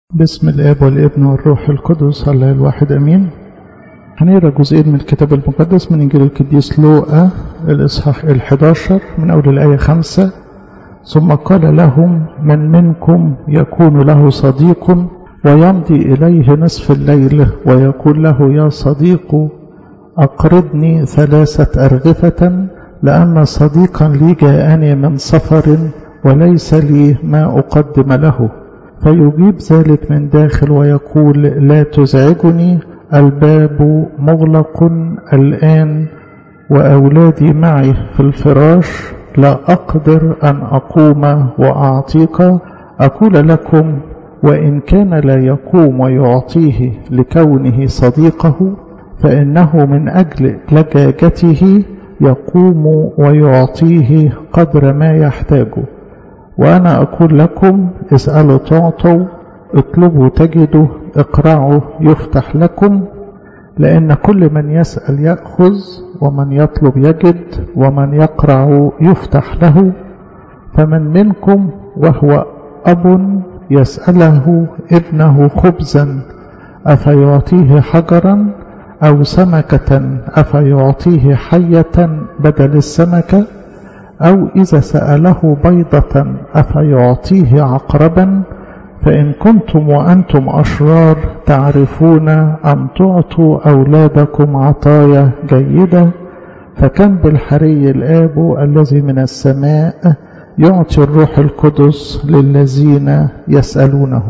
بسم الاب والابن والروح القدس الله الواحد امين هنقرا جزئين من الكتاب المقدس من انجيل القديس لوقا الاصحاح ال11 من اول الايه 5 ثم قال لهم من منكم يكون له صديق ويمضي اليه نصف الليل ويقول له يا صديق اقرضني ثلاثه ارغفه لان صديقا لي جاءني من سفر وليس لي ما اقدم له فيجيب ذلك من داخل ويقول لا تزعجني الباب مغلق الآن وأولادي معي في الفراش لا أقدر أن أقوم وأعطيك أقول لكم وإن كان لا يقوم ويعطيه لكونه صديقه فإنه من أجل لجاجته يقوم ويعطيه قدر ما يحتاجه وأنا أقول لكم اسألوا تعطوا اطلبوا تجدوا اقرعوا يفتح لكم لأن كل من يسأل يأخذ ومن يطلب يجد ومن يقرع يفتح له فمن منكم وهو أب يسأله ابنه خبزا أفيعطيه حجرا أو سمكة أفيعطيه حية بدل السمكة أو إذا سأله بيضة أفيعطيه عقربا فإن كنتم وأنتم أشرار تعرفون أن تعطوا أولادكم عطايا جيدة فكم بالحري الآب الذي من السماء يعطي الروح القدس للذين يسألونه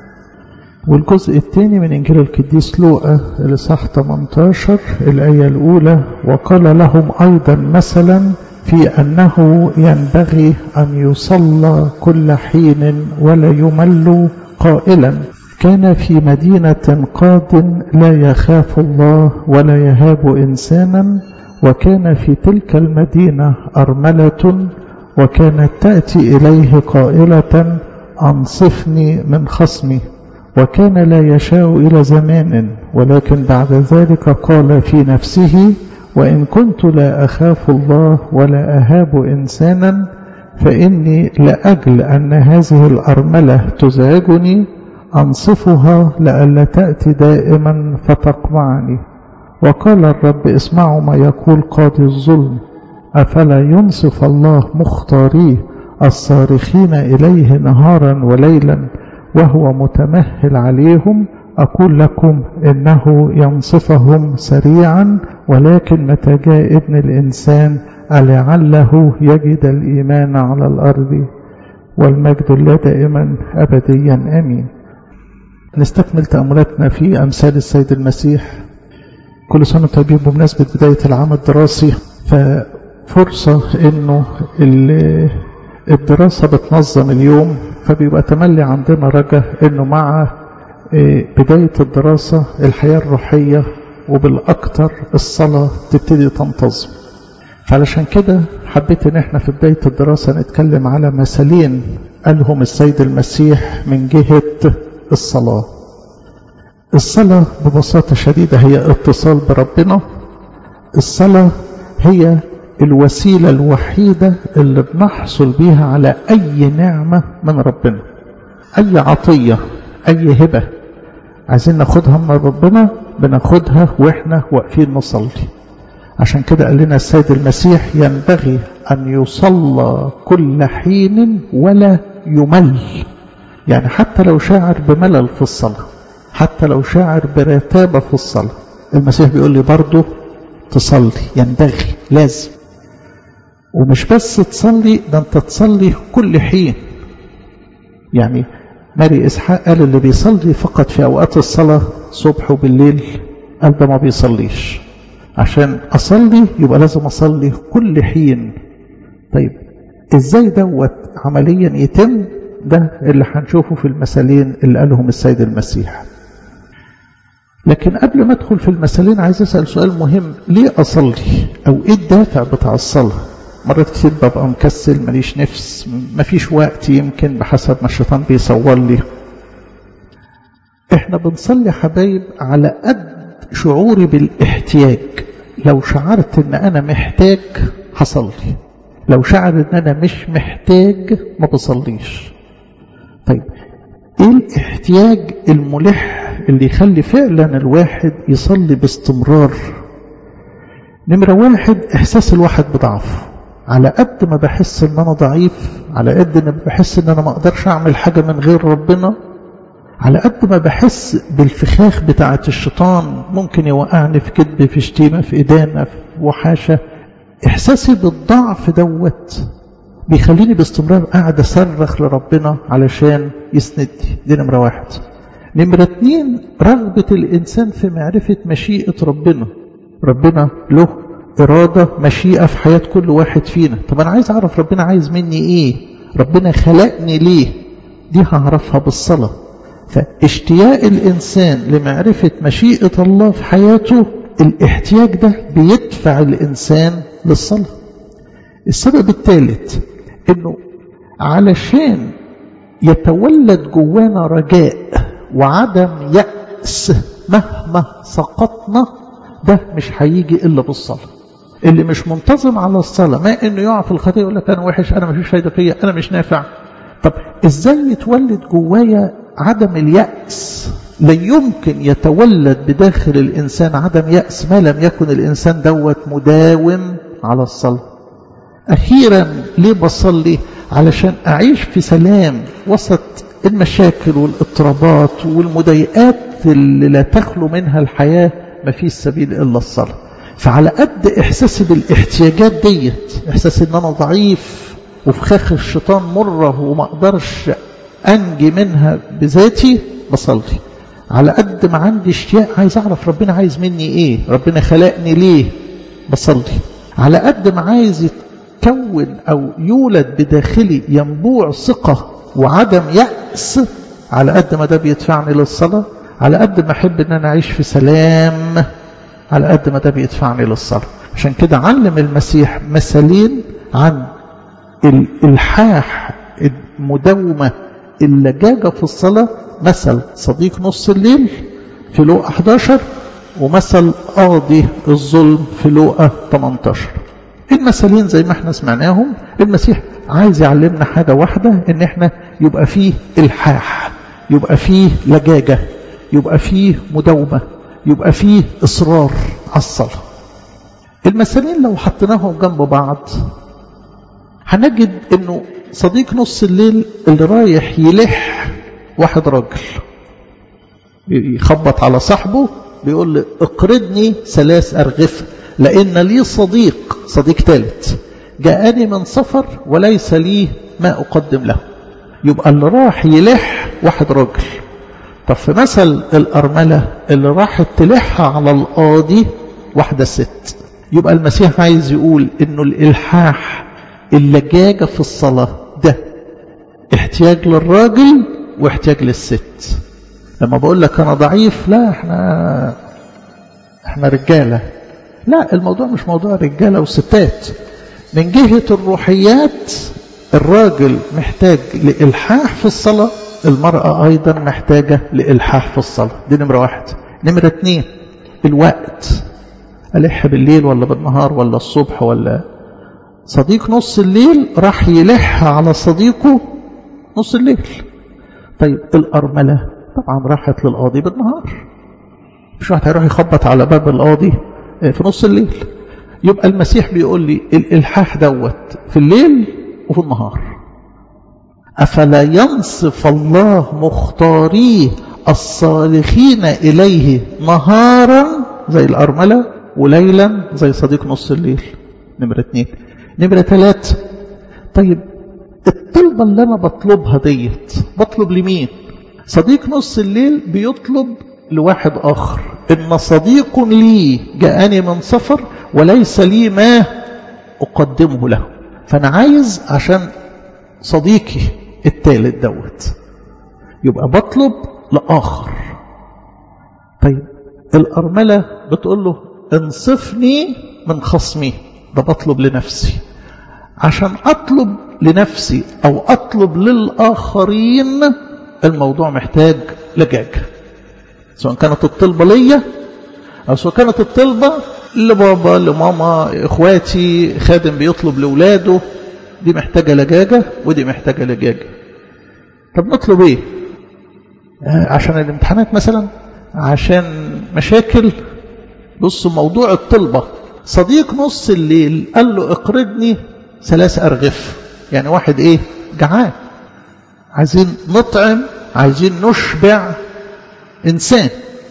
والجزء الثاني من إنجيل القديس لوقا الإصحاح 18 الآية الأولى وقال لهم أيضا مثلا في أنه ينبغي أن يصلى كل حين ولا يمل قائلا كان في مدينة قاد لا يخاف الله ولا يهاب إنسانا وكان في تلك المدينة أرملة وكانت تأتي إليه قائلة أنصفني من خصمي وكان لا يشاء إلى زمان ولكن بعد ذلك قال في نفسه وإن كنت لا أخاف الله ولا أهاب إنسانا فإني لأجل أن هذه الأرملة تزعجني أنصفها لئلا تأتي دائما فتقمعني وقال الرب اسمعوا ما يقول قاضي الظلم أفلا ينصف الله مختاريه الصارخين إليه نهارا وليلا وهو متمهل عليهم أقول لكم إنه ينصفهم سريعا ولكن متى جاء ابن الإنسان ألعله يجد الإيمان على الأرض والمجد لا دائما أبديا آمين نستكمل تأملاتنا في أمثال السيد المسيح كل سنة طيبين بمناسبة بداية العام الدراسي ففرصة إنه الدراسة بتنظم اليوم فبيبقى تملي عندنا رجاء إنه مع بداية الدراسة الحياة الروحية وبالأكثر الصلاة تبتدي تنتظم فعلشان كده حبيت ان احنا في بداية الدراسة نتكلم على مثلين قالهم السيد المسيح من جهة الصلاة الصلاة ببساطة شديدة هي اتصال بربنا الصلاة هي الوسيلة الوحيدة اللي بنحصل بيها على أي نعمة من ربنا أي عطية أي هبة عايزين ناخدها من ربنا بناخدها واحنا واقفين نصلي عشان كده قال لنا السيد المسيح ينبغي أن يصلى كل حين ولا يمل يعني حتى لو شاعر بملل في الصلاة حتى لو شاعر برتابة في الصلاة المسيح بيقول لي برضه تصلي ينبغي لازم ومش بس تصلي ده انت تصلي كل حين يعني ماري إسحاق قال اللي بيصلي فقط في أوقات الصلاة صبح وبالليل قال ده ما بيصليش عشان أصلي يبقى لازم أصلي كل حين طيب إزاي دوت عمليا يتم ده اللي هنشوفه في المثلين اللي قالهم السيد المسيح لكن قبل ما ادخل في المثلين عايز اسال سؤال مهم ليه اصلي او ايه الدافع بتاع الصلاه مرات كتير ببقى مكسل ماليش نفس مفيش وقت يمكن بحسب ما الشيطان بيصور لي احنا بنصلي حبايب على قد شعوري بالاحتياج لو شعرت ان انا محتاج هصلي لو شعر ان انا مش محتاج ما بصليش طيب ايه الاحتياج الملح اللي يخلي فعلا الواحد يصلي باستمرار نمرة واحد احساس الواحد بضعفه على قد ما بحس ان انا ضعيف على قد ما بحس ان انا ما اقدرش اعمل حاجة من غير ربنا على قد ما بحس بالفخاخ بتاعة الشيطان ممكن يوقعني في كذب في شتيمة في إدانة في وحاشة إحساسي بالضعف دوت بيخليني باستمرار قاعد أصرخ لربنا علشان يسندني دي نمرة واحد نمرة اتنين رغبة الإنسان في معرفة مشيئة ربنا ربنا له إرادة مشيئة في حياة كل واحد فينا طب أنا عايز أعرف ربنا عايز مني إيه ربنا خلقني ليه دي هعرفها بالصلاة فاشتياق الإنسان لمعرفة مشيئة الله في حياته الاحتياج ده بيدفع الإنسان للصلاة السبب الثالث انه علشان يتولد جوانا رجاء وعدم يأس مهما سقطنا ده مش هيجي إلا بالصلاة اللي مش منتظم على الصلاة ما انه يقع في الخطيئة يقول لك انا وحش انا مفيش فايدة فيا انا مش نافع طب ازاي يتولد جوايا عدم اليأس لا يمكن يتولد بداخل الإنسان عدم يأس ما لم يكن الإنسان دوت مداوم على الصلاة أخيرا ليه بصلي علشان أعيش في سلام وسط المشاكل والاضطرابات والمضايقات اللي لا تخلو منها الحياة ما فيش سبيل إلا الصلاة فعلى قد إحساسي بالاحتياجات ديت إحساسي إن أنا ضعيف وفخاخ الشيطان مره وما أقدرش أنجي منها بذاتي بصلي على قد ما عندي اشتياق عايز أعرف ربنا عايز مني إيه ربنا خلقني ليه بصلي على قد ما عايز يتكون أو يولد بداخلي ينبوع ثقة وعدم يأس على قد ما ده بيدفعني للصلاة على قد ما أحب أن أنا أعيش في سلام على قد ما ده بيدفعني للصلاة عشان كده علم المسيح مثالين عن الإلحاح المداومة اللجاجة في الصلاة مثل صديق نص الليل في لوقا 11 ومثل قاضي الظلم في لوقا 18 المثلين زي ما احنا سمعناهم المسيح عايز يعلمنا حاجة واحدة ان احنا يبقى فيه الحاح يبقى فيه لجاجة يبقى فيه مداومة يبقى فيه إصرار على الصلاة المثلين لو حطيناهم جنب بعض هنجد انه صديق نص الليل اللي رايح يلح واحد راجل يخبط على صاحبه بيقول له اقرضني ثلاث أرغفة لأن لي صديق صديق ثالث جاءني من سفر وليس لي ما أقدم له يبقى اللي راح يلح واحد راجل طب في مثل الأرملة اللي راحت تلحها على القاضي واحدة ست يبقى المسيح عايز يقول انه الإلحاح اللجاجة في الصلاة ده احتياج للراجل واحتياج للست لما بقول لك أنا ضعيف لا احنا احنا رجالة لا الموضوع مش موضوع رجالة وستات من جهة الروحيات الراجل محتاج لإلحاح في الصلاة المرأة أيضا محتاجة لإلحاح في الصلاة دي نمرة واحد نمرة اتنين الوقت ألح بالليل ولا بالنهار ولا الصبح ولا صديق نص الليل راح يلح على صديقه نص الليل طيب الأرملة طبعا راحت للقاضي بالنهار مش واحد هيروح يخبط على باب القاضي في نص الليل يبقى المسيح بيقول لي الإلحاح دوت في الليل وفي النهار أفلا ينصف الله مختاريه الصالحين إليه نهارا زي الأرملة وليلا زي صديق نص الليل نمرة اتنين نمرة ثلاثة طيب الطلبة اللي أنا بطلبها ديت بطلب لمين صديق نص الليل بيطلب لواحد آخر إن صديق لي جاءني من سفر وليس لي ما أقدمه له فأنا عايز عشان صديقي التالت دوت يبقى بطلب لآخر طيب الأرملة بتقول له انصفني من خصمي ده بطلب لنفسي عشان أطلب لنفسي أو أطلب للآخرين الموضوع محتاج لجاجة سواء كانت الطلبة ليا أو سواء كانت الطلبة لبابا لماما إخواتي خادم بيطلب لولاده دي محتاجة لجاجة ودي محتاجة لجاجة طب نطلب ايه عشان الامتحانات مثلا عشان مشاكل بص موضوع الطلبة صديق نص الليل قال له اقرضني ثلاث أرغف يعني واحد ايه جعان عايزين نطعم عايزين نشبع إنسان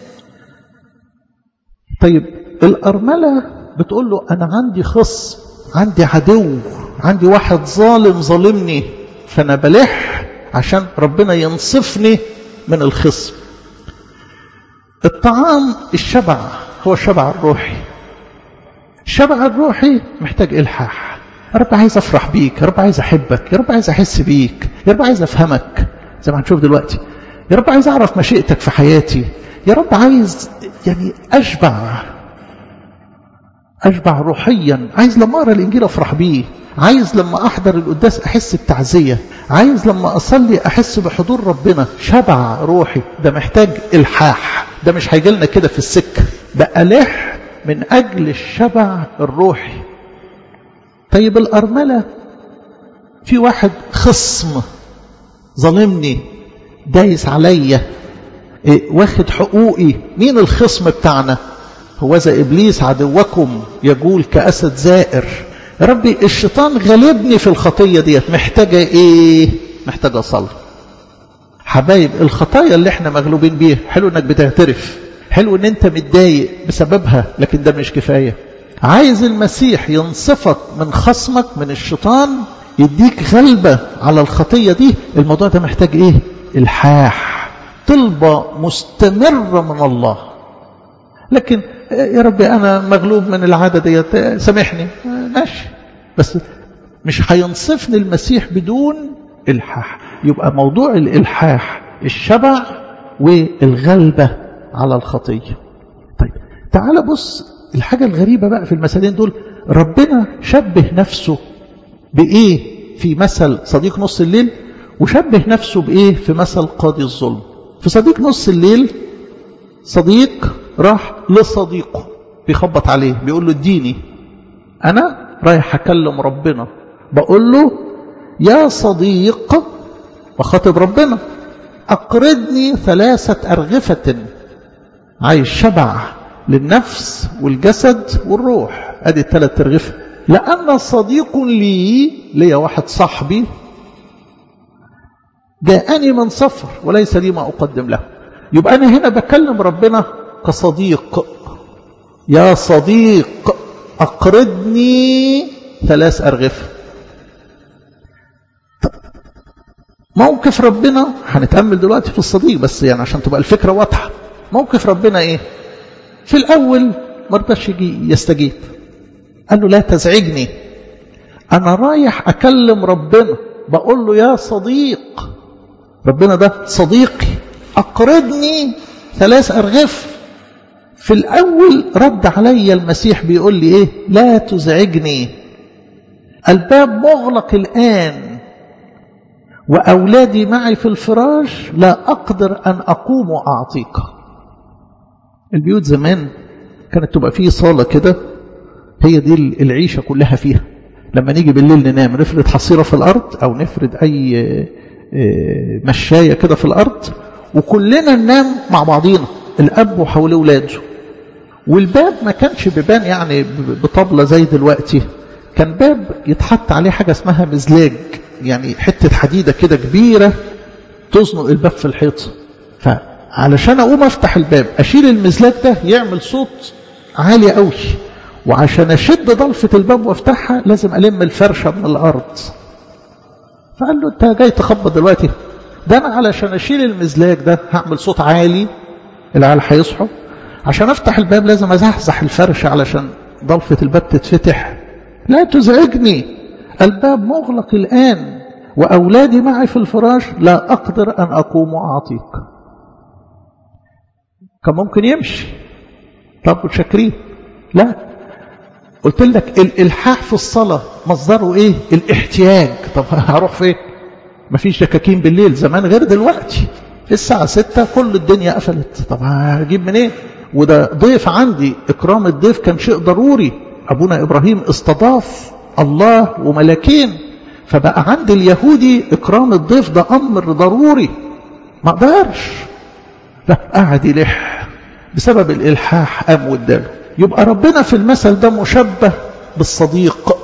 طيب الأرملة بتقول له أنا عندي خصم عندي عدو عندي واحد ظالم ظالمني فأنا بلح عشان ربنا ينصفني من الخصم الطعام الشبع هو الشبع الروحي الشبع الروحي محتاج إلحاح يا رب عايز أفرح بيك يا رب عايز أحبك يا رب عايز أحس بيك يا رب عايز أفهمك زي ما هنشوف دلوقتي يا رب عايز أعرف مشيئتك في حياتي يا رب عايز يعني أشبع أشبع روحيا عايز لما أقرأ الإنجيل أفرح بيه عايز لما أحضر القداس أحس بتعزية عايز لما أصلي أحس بحضور ربنا شبع روحي ده محتاج إلحاح ده مش هيجي لنا كده في السكة ده ألح من أجل الشبع الروحي طيب الأرملة في واحد خصم ظالمني دايس عليا إيه واخد حقوقي مين الخصم بتاعنا هو ذا إبليس عدوكم يقول كأسد زائر يا ربي الشيطان غالبني في الخطية ديت محتاجة ايه محتاجة صلاة حبايب الخطايا اللي احنا مغلوبين بيها حلو انك بتعترف حلو ان انت متضايق بسببها لكن ده مش كفاية عايز المسيح ينصفك من خصمك من الشيطان يديك غلبة على الخطية دي الموضوع ده محتاج ايه الحاح طلبة مستمرة من الله لكن يا ربي أنا مغلوب من العادة ديت سامحني ماشي بس مش هينصفني المسيح بدون إلحاح يبقى موضوع الإلحاح الشبع والغلبة على الخطية طيب تعال بص الحاجة الغريبة بقى في المثلين دول ربنا شبه نفسه بإيه في مثل صديق نص الليل وشبه نفسه بإيه في مثل قاضي الظلم في صديق نص الليل صديق راح لصديقه بيخبط عليه بيقول له اديني انا رايح اكلم ربنا بقول له يا صديق بخاطب ربنا اقرضني ثلاثة ارغفة عايز شبع للنفس والجسد والروح ادي الثلاث ارغفة لان صديق لي ليا واحد صاحبي جاءني من سفر وليس لي ما اقدم له يبقى انا هنا بكلم ربنا كصديق يا صديق أقرضني ثلاث أرغفة موقف ربنا هنتأمل دلوقتي في الصديق بس يعني عشان تبقى الفكرة واضحة موقف ربنا ايه في الأول ما رضاش يجي يستجيب قال له لا تزعجني أنا رايح أكلم ربنا بقول له يا صديق ربنا ده صديقي أقرضني ثلاث أرغف في الأول رد علي المسيح بيقول لي إيه لا تزعجني الباب مغلق الآن وأولادي معي في الفراش لا أقدر أن أقوم وأعطيك البيوت زمان كانت تبقى فيه صالة كده هي دي العيشة كلها فيها لما نيجي بالليل ننام نفرد حصيرة في الأرض أو نفرد أي مشاية كده في الأرض وكلنا ننام مع بعضينا الأب وحول أولاده والباب ما كانش بيبان يعني بطبلة زي دلوقتي كان باب يتحط عليه حاجة اسمها مزلاج يعني حتة حديدة كده كبيرة تزنق الباب في الحيط فعلشان أقوم أفتح الباب أشيل المزلاج ده يعمل صوت عالي قوي وعشان أشد ضلفة الباب وافتحها لازم ألم الفرشة من الأرض فقال له أنت جاي تخبط دلوقتي ده أنا علشان أشيل المزلاج ده هعمل صوت عالي العيال هيصحوا عشان أفتح الباب لازم أزحزح الفرشة علشان ضلفة الباب تتفتح لا تزعجني الباب مغلق الآن وأولادي معي في الفراش لا أقدر أن أقوم وأعطيك كان ممكن يمشي طب متشكرين لا قلت لك الإلحاح في الصلاة مصدره إيه الاحتياج طب هروح فين مفيش دكاكين بالليل زمان غير دلوقتي الساعة ستة كل الدنيا قفلت طب هجيب منين إيه؟ وده ضيف عندي إكرام الضيف كان شيء ضروري أبونا إبراهيم استضاف الله وملكين فبقى عند اليهودي إكرام الضيف ده أمر ضروري ما اقدرش لا قعد يلح بسبب الالحاح قام واداله يبقى ربنا في المثل ده مشبه بالصديق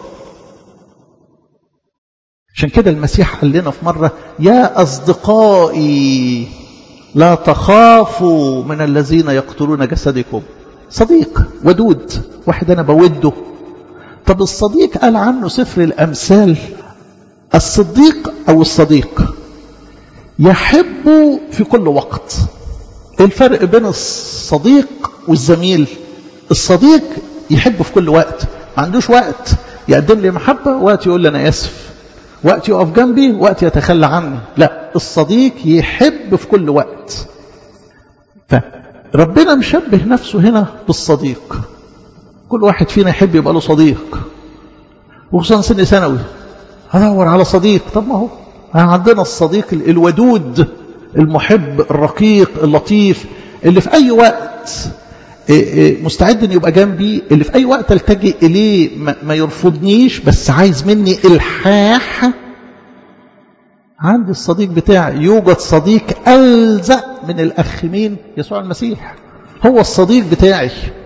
عشان كده المسيح قال لنا في مرة يا أصدقائي لا تخافوا من الذين يقتلون جسدكم صديق ودود واحد أنا بوده طب الصديق قال عنه سفر الأمثال الصديق أو الصديق يحب في كل وقت الفرق بين الصديق والزميل الصديق يحب في كل وقت ما عندوش وقت يقدم لي محبة وقت يقول لي أنا آسف وقت يقف جنبي وقت يتخلى عني لا الصديق يحب في كل وقت فربنا مشبه نفسه هنا بالصديق كل واحد فينا يحب يبقى له صديق وخصوصا سن ثانوي هدور على صديق طب ما هو عندنا الصديق الودود المحب الرقيق اللطيف اللي في أي وقت مستعد ان يبقى جنبي اللي في اي وقت التجئ اليه ما يرفضنيش بس عايز مني الحاح عندي الصديق بتاعي يوجد صديق الزق من الاخ مين يسوع المسيح هو الصديق بتاعي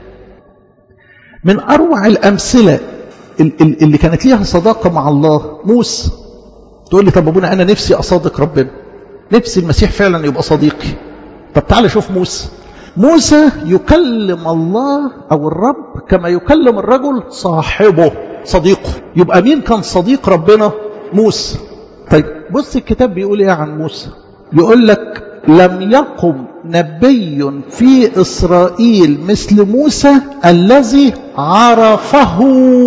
من اروع الامثله اللي كانت ليها صداقه مع الله موسى تقول لي طب ابونا انا نفسي اصادق ربنا نفسي المسيح فعلا يبقى صديقي طب تعالى شوف موسى موسى يكلم الله أو الرب كما يكلم الرجل صاحبه صديقه يبقى مين كان صديق ربنا موسى طيب بص الكتاب بيقول ايه عن موسى يقول لك لم يقم نبي في إسرائيل مثل موسى الذي عرفه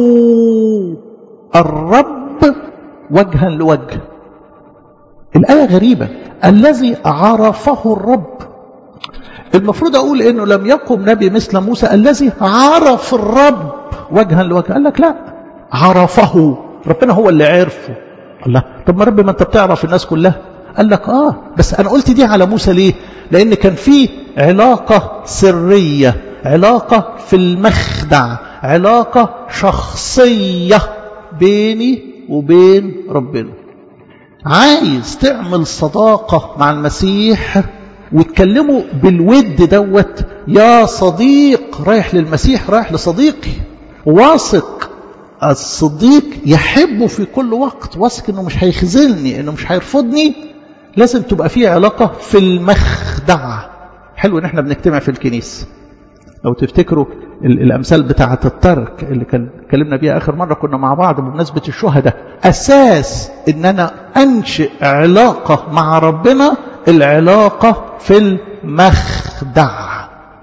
الرب وجها لوجه الآية غريبة الذي عرفه الرب المفروض أقول إنه لم يقم نبي مثل موسى الذي عرف الرب وجها لوجه قال لك لا عرفه ربنا هو اللي عرفه الله طب ما رب ما أنت بتعرف الناس كلها قال لك آه بس أنا قلت دي على موسى ليه لأن كان في علاقة سرية علاقة في المخدع علاقة شخصية بيني وبين ربنا عايز تعمل صداقة مع المسيح واتكلموا بالود دوت يا صديق رايح للمسيح رايح لصديقي واثق الصديق يحبه في كل وقت واثق انه مش هيخذلني انه مش هيرفضني لازم تبقى في علاقة في المخدع حلو ان احنا بنجتمع في الكنيسة لو تفتكروا الامثال بتاعة الترك اللي كان اتكلمنا بيها اخر مرة كنا مع بعض بمناسبة الشهداء اساس ان انا انشئ علاقة مع ربنا العلاقة في المخدع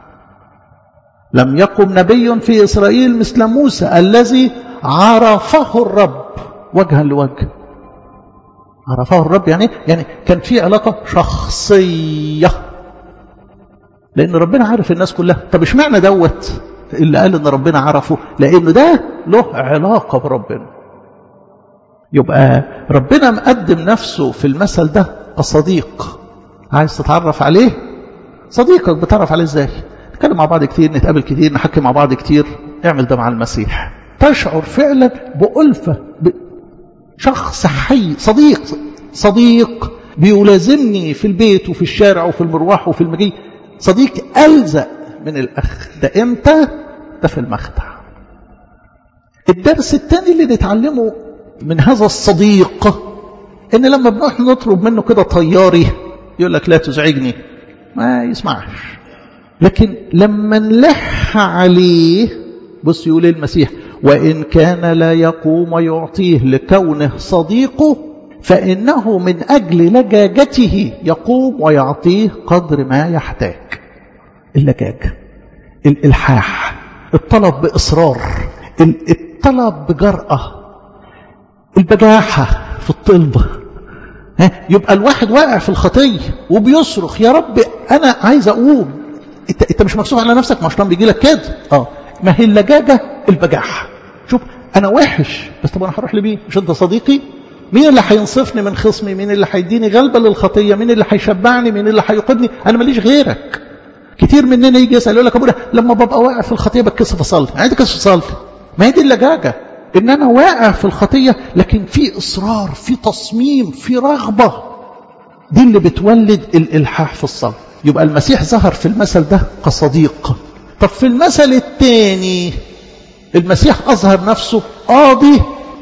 لم يقم نبي في إسرائيل مثل موسى الذي عرفه الرب وجها لوجه عرفه الرب يعني يعني كان في علاقة شخصية لأن ربنا عارف الناس كلها طب اشمعنى دوت اللي قال ان ربنا عرفه لأنه ده له علاقة بربنا يبقى ربنا مقدم نفسه في المثل ده كصديق عايز تتعرف عليه صديقك بتعرف عليه ازاي نتكلم مع بعض كتير نتقابل كتير نحكي مع بعض كتير اعمل ده مع المسيح تشعر فعلا بألفة شخص حي صديق صديق بيلازمني في البيت وفي الشارع وفي المروح وفي المجيء صديق ألزق من الأخ ده امتى ده في المخدع الدرس الثاني اللي نتعلمه من هذا الصديق ان لما بنروح نطلب منه كده طياري يقول لك لا تزعجني ما يسمعش لكن لما نلح عليه بص يقول المسيح وإن كان لا يقوم ويعطيه لكونه صديقه فإنه من أجل لجاجته يقوم ويعطيه قدر ما يحتاج اللجاجة الإلحاح الطلب بإصرار الطلب بجرأة البجاحة في الطلب يبقى الواحد واقع في الخطية وبيصرخ يا رب أنا عايز أقوم انت, انت مش مكسوف على نفسك ما الشيطان بيجي لك كده اه ما هي اللجاجة البجاحة شوف أنا وحش بس طب أنا هروح لمين مش أنت صديقي مين اللي هينصفني من خصمي مين اللي هيديني غلبة للخطية مين اللي هيشبعني مين اللي هيقودني أنا ماليش غيرك كتير مننا يجي يسأل يقول لك أبونا لما ببقى واقع في الخطية بتكسف أصلي يعني تكسف أصلي ما هي دي اللجاجة ان انا واقع في الخطيه لكن في اصرار في تصميم في رغبه دي اللي بتولد الالحاح في الصلاه يبقى المسيح ظهر في المثل ده كصديق طب في المثل الثاني المسيح أظهر نفسه قاضي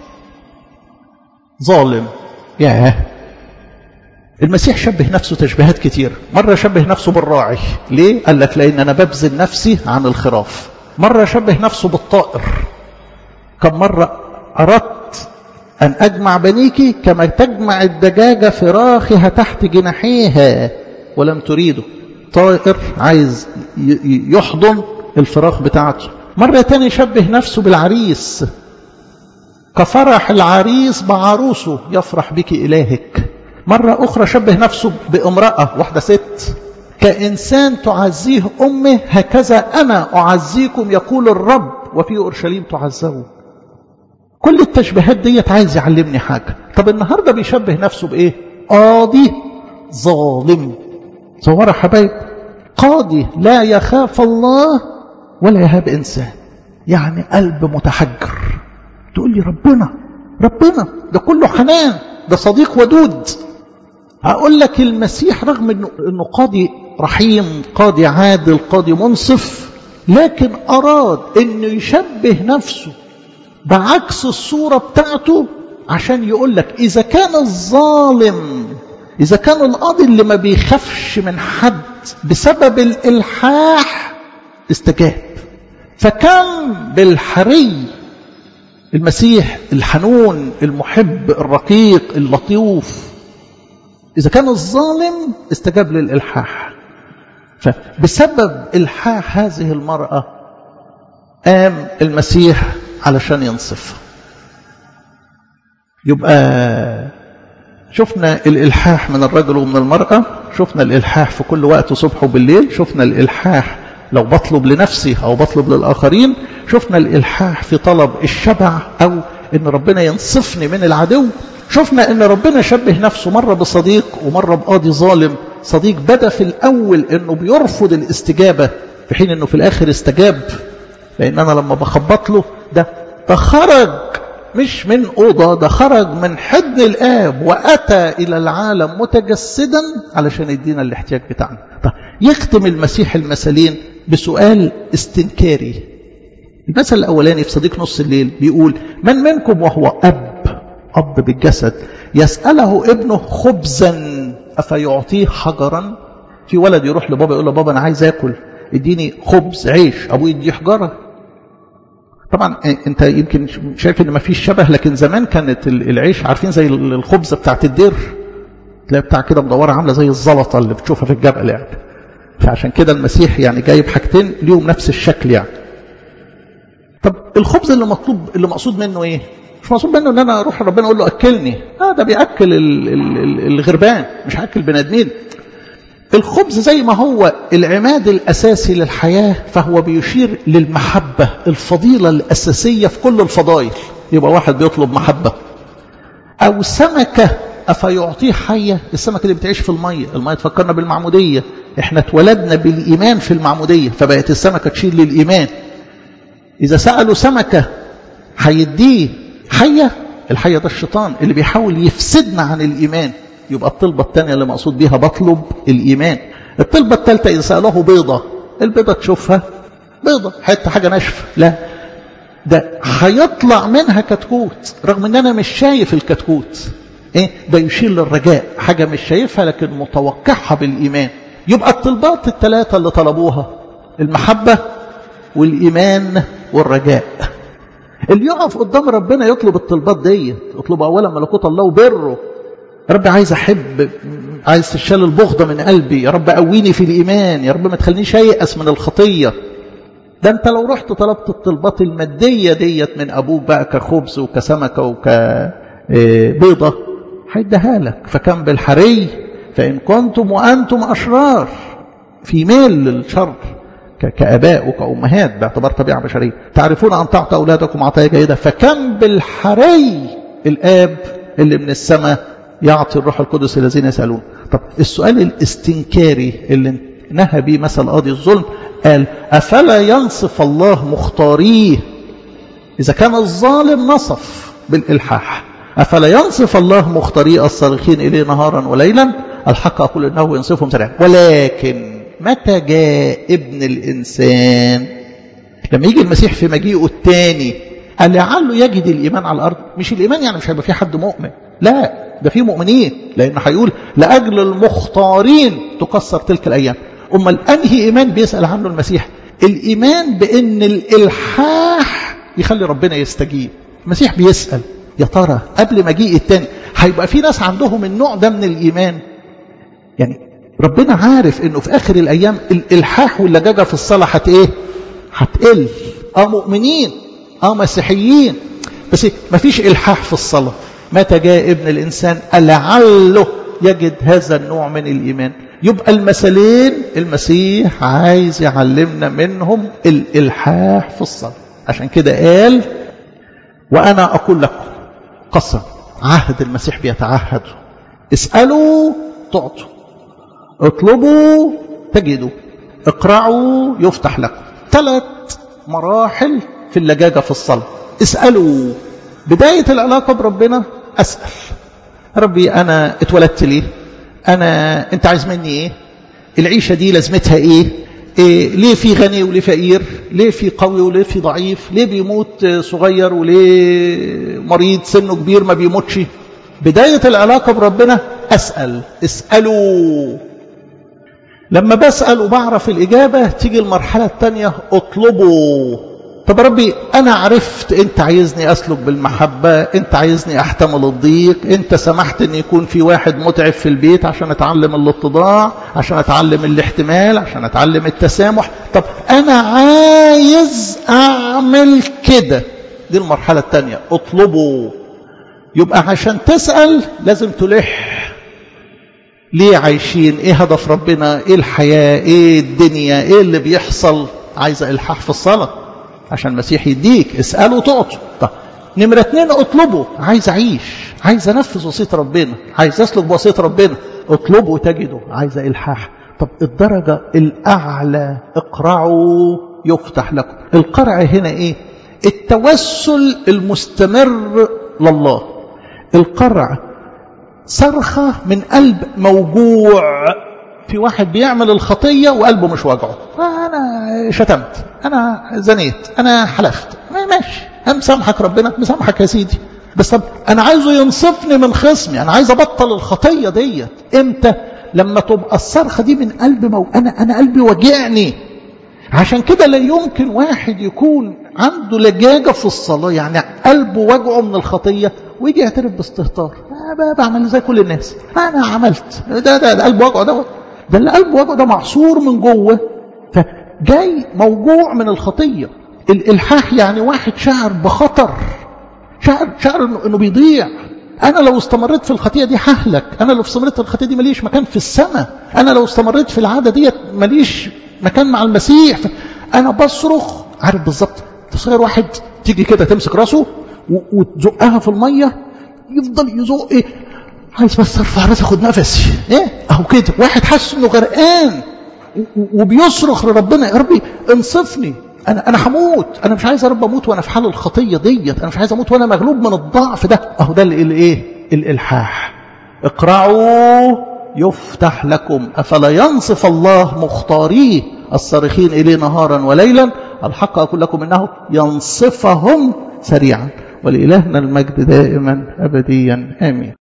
ظالم ياه المسيح شبه نفسه تشبيهات كتير مرة شبه نفسه بالراعي ليه؟ قال لك لأن أنا ببذل نفسي عن الخراف مرة شبه نفسه بالطائر كم مرة أردت أن أجمع بنيك كما تجمع الدجاجة فراخها تحت جناحيها ولم تريده طائر عايز يحضن الفراخ بتاعته مرة تاني شبه نفسه بالعريس كفرح العريس بعروسه يفرح بك إلهك مرة أخرى شبه نفسه بامرأة واحدة ست كإنسان تعزيه أمه هكذا أنا أعزيكم يقول الرب وفي أورشليم تعزون كل التشبيهات ديت عايز يعلمني حاجة طب النهاردة بيشبه نفسه بإيه قاضي ظالم صورة حبايب قاضي لا يخاف الله ولا يهاب إنسان يعني قلب متحجر تقول لي ربنا ربنا ده كله حنان ده صديق ودود هقول لك المسيح رغم انه, إنه قاضي رحيم قاضي عادل قاضي منصف لكن اراد انه يشبه نفسه بعكس الصورة بتاعته عشان يقول لك اذا كان الظالم اذا كان القاضي اللي ما بيخافش من حد بسبب الالحاح استجاب فكم بالحري المسيح الحنون المحب الرقيق اللطيف إذا كان الظالم استجاب للإلحاح فبسبب إلحاح هذه المرأة قام المسيح علشان ينصف يبقى شفنا الإلحاح من الرجل ومن المرأة شفنا الإلحاح في كل وقت صبح وبالليل شفنا الإلحاح لو بطلب لنفسي أو بطلب للآخرين شفنا الإلحاح في طلب الشبع أو إن ربنا ينصفني من العدو شفنا إن ربنا شبه نفسه مرة بصديق ومرة بقاضي ظالم صديق بدا في الأول إنه بيرفض الاستجابة في حين إنه في الآخر استجاب لأن أنا لما بخبط له ده ده خرج مش من أوضة ده خرج من حضن الآب وأتى إلى العالم متجسدا علشان يدينا الاحتياج بتاعنا طيب يختم المسيح المثلين بسؤال استنكاري المثل الأولاني في صديق نص الليل بيقول من منكم وهو أب أب بالجسد يسأله ابنه خبزا أفيعطيه حجرا في ولد يروح لبابا يقول له بابا أنا عايز أكل اديني خبز عيش أبوه يديه حجرة طبعا انت يمكن شايف ان ما فيش شبه لكن زمان كانت العيش عارفين زي الخبزه بتاعت الدير تلاقي بتاع كده مدوره عامله زي الزلطه اللي بتشوفها في الجبل يعني فعشان كده المسيح يعني جايب حاجتين ليهم نفس الشكل يعني طب الخبز اللي مطلوب اللي مقصود منه ايه مش مقصود منه ان انا اروح ربنا اقول له اكلني اه ده بياكل الغربان مش هاكل بني ادمين الخبز زي ما هو العماد الأساسي للحياة فهو بيشير للمحبة الفضيلة الأساسية في كل الفضائل يبقى واحد بيطلب محبة أو سمكة أفيعطيه حية السمكة اللي بتعيش في المية المية تفكرنا بالمعمودية احنا اتولدنا بالإيمان في المعمودية فبقت السمكة تشير للإيمان إذا سألوا سمكة هيديه حية الحية ده الشيطان اللي بيحاول يفسدنا عن الإيمان يبقى الطلبة الثانية اللي مقصود بيها بطلب الإيمان الطلبة الثالثة إذا سأله بيضة البيضة تشوفها بيضة حتى حاجة ناشفة لا ده هيطلع منها كتكوت رغم ان انا مش شايف الكتكوت ايه ده يشير للرجاء حاجة مش شايفها لكن متوقعها بالإيمان يبقى الطلبات الثلاثة اللي طلبوها المحبة والإيمان والرجاء اللي يقف قدام ربنا يطلب الطلبات دي يطلب أولا ملكوت الله وبره يا رب عايز أحب عايز تشال البغضة من قلبي يا رب قويني في الإيمان يا رب ما تخلينيش أيأس من الخطية ده أنت لو رحت طلبت الطلبات المادية ديت من أبوك بقى كخبز وكسمكة وكبيضة هيديها لك فكم بالحري فإن كنتم وأنتم أشرار في ميل للشر كآباء وكأمهات باعتبار طبيعة بشرية تعرفون أن تعطى أولادكم عطايا جيدة فكم بالحري الآب اللي من السماء يعطي الروح القدس الذين يسألون طب السؤال الاستنكاري اللي نهى به مثل قاضي الظلم قال أفلا ينصف الله مختاريه إذا كان الظالم نصف بالإلحاح أفلا ينصف الله مختاريه الصارخين إليه نهارا وليلا الحق أقول إنه ينصفهم سريعا ولكن متى جاء ابن الإنسان لما يجي المسيح في مجيئه الثاني قال لعله يجد الإيمان على الأرض مش الإيمان يعني مش هيبقى في حد مؤمن لا ده في مؤمنين لأنه هيقول لأجل المختارين تكسر تلك الأيام أمال أنهي إيمان بيسأل عنه المسيح الإيمان بأن الإلحاح يخلي ربنا يستجيب المسيح بيسأل يا ترى قبل مجيء التاني هيبقى في ناس عندهم النوع ده من الإيمان يعني ربنا عارف انه في اخر الايام الالحاح واللجاجه في الصلاه هت ايه هتقل اه مؤمنين اه مسيحيين بس ما فيش الحاح في الصلاه متى جاء ابن الانسان لعله يجد هذا النوع من الايمان يبقى المثلين المسيح عايز يعلمنا منهم الالحاح في الصلاه عشان كده قال وانا اقول لكم قسم عهد المسيح بيتعهد اسالوا تعطوا اطلبوا تجدوا اقرعوا يفتح لكم ثلاث مراحل في اللجاجة في الصلاة اسألوا بداية العلاقة بربنا أسأل ربي أنا اتولدت ليه أنا أنت عايز مني إيه العيشة دي لازمتها إيه إيه ليه في غني وليه فقير ليه في قوي وليه في ضعيف ليه بيموت صغير وليه مريض سنه كبير ما بيموتش بداية العلاقة بربنا أسأل اسألوا لما بسأل وبعرف الإجابة تيجي المرحلة الثانية اطلبوا طب ربي أنا عرفت أنت عايزني أسلك بالمحبة أنت عايزني أحتمل الضيق أنت سمحت أن يكون في واحد متعب في البيت عشان أتعلم الاتضاع عشان أتعلم الاحتمال عشان أتعلم التسامح طب أنا عايز أعمل كده دي المرحلة الثانية اطلبوا يبقى عشان تسأل لازم تلح ليه عايشين ايه هدف ربنا ايه الحياة ايه الدنيا ايه اللي بيحصل عايزة الحاح في الصلاة عشان المسيح يديك اسألوا تعطوا طب نمرة اتنين اطلبوا عايز اعيش عايز انفذ وصية ربنا عايز اسلك بوصية ربنا اطلبوا تجدوا عايز الحاح طب الدرجة الاعلى اقرعوا يفتح لكم القرع هنا ايه التوسل المستمر لله القرع صرخة من قلب موجوع في واحد بيعمل الخطية وقلبه مش واجعه أنا شتمت أنا زنيت أنا حلفت ماشي مسامحك ربنا مسامحك يا سيدي بس طب أنا عايزه ينصفني من خصمي أنا عايز أبطل الخطية ديت إمتى لما تبقى الصرخة دي من قلب مو... أنا أنا قلبي وجعني عشان كده لا يمكن واحد يكون عنده لجاجة في الصلاة يعني قلبه وجعه من الخطية ويجي يعترف باستهتار أنا بعمل زي كل الناس أنا عملت ده ده, ده قلب وجعه ده ده اللي قلب وجعه ده معصور من جوه فجاي موجوع من الخطية الإلحاح يعني واحد شعر بخطر شعر شعر إنه, إنه بيضيع أنا لو استمريت في الخطية دي ههلك أنا لو استمريت في الخطية دي ماليش مكان في السماء أنا لو استمريت في العادة ديت ماليش مكان مع المسيح أنا بصرخ عارف بالظبط تصغير واحد تيجي كده تمسك راسه وتزقها في المية يفضل يزق ايه عايز بس ارفع راسي اخد نفسي ايه اهو كده واحد حاسس انه غرقان وبيصرخ لربنا يا ربي انصفني انا انا هموت انا مش عايز يا رب اموت وانا في حال الخطيه ديت انا مش عايز اموت وانا مغلوب من الضعف ده اهو ده الايه الالحاح اقرعوا يفتح لكم افلا ينصف الله مختاريه الصارخين اليه نهارا وليلا الحق اقول لكم انه ينصفهم سريعا ولإلهنا المجد دائما أبديا آمين